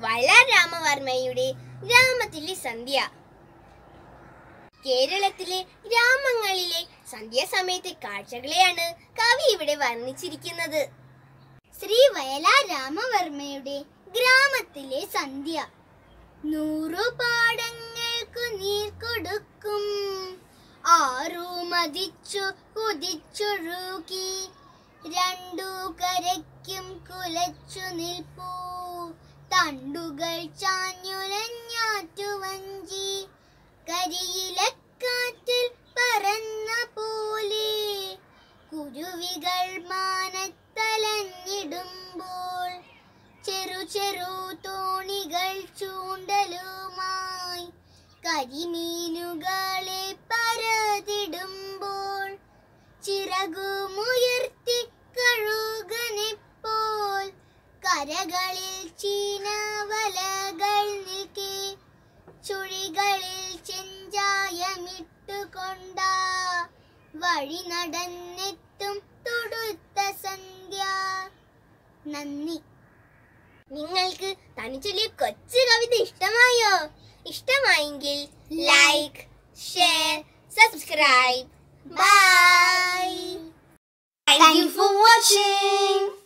വയലാർ രാമവർമ്മയുടെ ഗ്രാമത്തിലെ സന്ധ്യ കേരളത്തിലെ ഗ്രാമങ്ങളിലെ സന്ധ്യാസമയത്തെ കാഴ്ചകളെയാണ് കവി ഇവിടെ വർണ്ണിച്ചിരിക്കുന്നത് ശ്രീ വയലാർ രാമവർമ്മയുടെ ഗ്രാമത്തിലെ സന്ധ്യ നൂറു പാടങ്ങൾക്കു നീർ കൊടുക്കും ആറു മതിച്ചു കുതിച്ചൊഴുകി രണ്ടു കരയ്ക്കും കുലച്ചു നിൽപ്പൂ തണ്ടുകൾ ചാഞ്ഞുലഞ്ഞാറ്റു വഞ്ചി കരിയിലക്കാറ്റിൽ പറന്ന പോലെ കുരുവികൾ മാനത്തലഞ്ഞിടുമ്പോൾ ചെറു ചെറു തോണികൾ ചൂണ്ടലുമായി കരിമീനുകളെ പരതിടുമ്പോൾ ചിറകുമുയർത്തി കഴുകനെപ്പോൾ കരകളിൽ ചീനവലകൾ നിൽക്കെ ചുഴികളിൽ ചെഞ്ചായമിട്ടുകൊണ്ട വഴി നടന്നെത്തും തൊടുത്ത സന്ധ്യ നന്ദി നിങ്ങൾക്ക് തനിച്ചൊല്ലിയ കൊച്ചു കവിത ഇഷ്ടമായോ ഇഷ്ടമായെങ്കിൽ like share subscribe bye Thank you for watching.